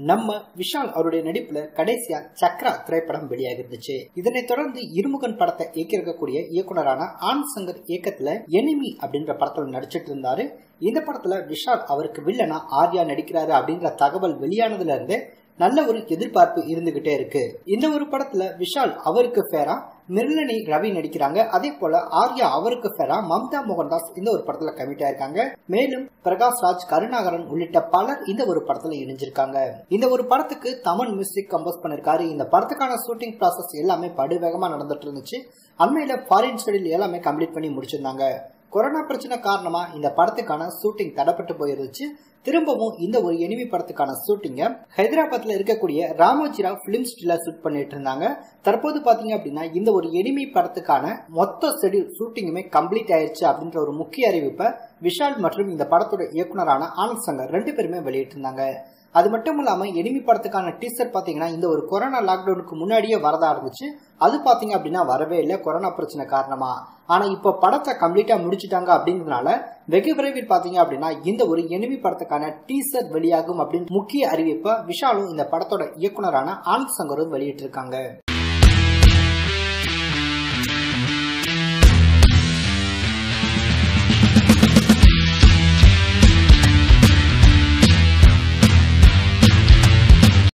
நம்ம விஷால் அவருடைய நடிப்புல கடைசியா சக்ரா திரைப்படம் வெளியாக இருந்துச்சு இதனைத் தொடர்ந்து இருமுகன் படத்தை இயக்கியிருக்கக்கூடிய இயக்குனரான ஆன் சங்கர் இயக்கத்துல எனிமி அப்படின்ற படத்துல நடிச்சிட்டு இருந்தாரு இந்த படத்துல விஷால் அவருக்கு வில்லனா ஆர்யா நடிக்கிறாரு அப்படின்ற தகவல் வெளியானதுல இருந்து நல்ல ஒரு எதிர்பார்ப்பு இருந்துகிட்டே இருக்கு இந்த ஒரு படத்துல விஷால் அவருக்கு ஃபேரா மிர்லனி ரவி நடிக்கிறாங்க அதே போல ஆர்யா அவருக்கு ஃபேரா மம்தா மோகன்தாஸ் இந்த ஒரு படத்துல கமிட் ஆயிருக்காங்க மேலும் பிரகாஷ் ராஜ் கருணாகரன் உள்ளிட்ட பலர் இந்த ஒரு படத்துல இணைஞ்சிருக்காங்க இந்த ஒரு படத்துக்கு தமன் மியூசிக் கம்போஸ் பண்ணிருக்காரு இந்த படத்துக்கான ஷூட்டிங் ப்ராசஸ் எல்லாமே படுவேகமா நடந்துட்டு இருந்துச்சு அண்மையில ஃபாரின் ஸ்டடியில் எல்லாமே கம்ப்ளீட் பண்ணி முடிச்சிருந்தாங்க கொரோனா பிரச்சனை காரணமா இந்த படத்துக்கான ஷூட்டிங் தடப்பட்டு போயிருந்துச்சு திரும்பவும் இந்த ஒரு எனிமி படத்துக்கான ஷூட்டிங்க ஹைதராபாத்ல இருக்கக்கூடிய ராமோஜிராவ் பிலிம் ஸ்டில ஷூட் பண்ணிட்டு இருந்தாங்க தற்போது பாத்தீங்க அப்படின்னா இந்த ஒரு எனிமி படத்துக்கான மொத்த ஷெடியூல் ஷூட்டிங்குமே கம்ப்ளீட் ஆயிருச்சு அப்படின்ற ஒரு முக்கிய அறிவிப்பை விஷால் மற்றும் இந்த படத்தோட இயக்குனரான ஆனந்த் சங்கர் ரெண்டு பேருமே வெளியிட்டிருந்தாங்க அது மட்டும் இல்லாம எனிமி படத்துக்கான டீசர் பாத்தீங்கன்னா இந்த ஒரு கொரோனா லாக்டவுனுக்கு முன்னாடியே வரதா இருந்துச்சு அது பாத்தீங்க அப்படின்னா வரவே இல்லை கொரோனா பிரச்சனை காரணமா ஆனா இப்ப படத்தை கம்ப்ளீட்டா முடிச்சிட்டாங்க அப்படிங்கிறதுனால வெகு விரைவில் பாத்தீங்க அப்படின்னா இந்த ஒரு எனிமி படத்துக்கான டீசர் வெளியாகும் அப்படின்னு முக்கிய அறிவிப்பை விஷாலும் இந்த படத்தோட இயக்குனரான ஆனந்த் சங்கரும் வெளியிட்டிருக்காங்க